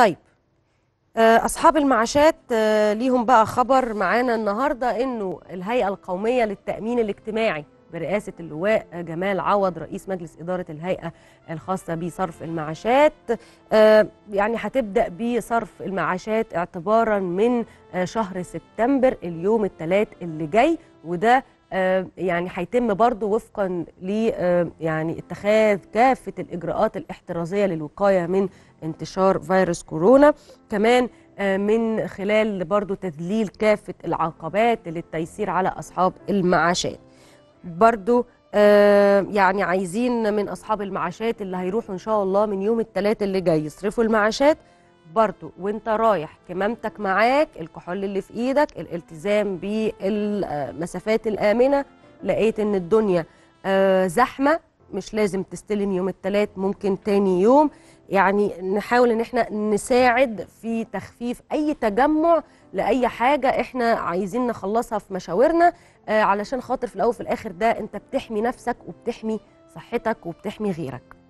طيب آه، أصحاب المعاشات آه، ليهم بقى خبر معانا النهاردة إنه الهيئة القومية للتأمين الاجتماعي برئاسة اللواء جمال عوض رئيس مجلس إدارة الهيئة الخاصة بصرف المعاشات آه، يعني هتبدأ بصرف المعاشات اعتبارا من آه، شهر سبتمبر اليوم الثلاث اللي جاي وده آه، يعني هيتم برضه وفقا ل آه، يعني اتخاذ كافة الإجراءات الاحترازية للوقاية من انتشار فيروس كورونا كمان آه، من خلال برضو تذليل كافة العقبات للتيسير على أصحاب المعاشات برضو آه، يعني عايزين من أصحاب المعاشات اللي هيروحوا إن شاء الله من يوم الثلاث اللي جاي يصرفوا المعاشات برضو وانت رايح كمامتك معاك الكحول اللي في ايدك الالتزام بالمسافات الآمنة لقيت ان الدنيا آه، زحمة مش لازم تستلم يوم الثلاث ممكن تاني يوم يعني نحاول ان احنا نساعد في تخفيف اي تجمع لاي حاجه احنا عايزين نخلصها في مشاورنا آه علشان خاطر في الاول وفي الاخر ده انت بتحمي نفسك وبتحمي صحتك وبتحمي غيرك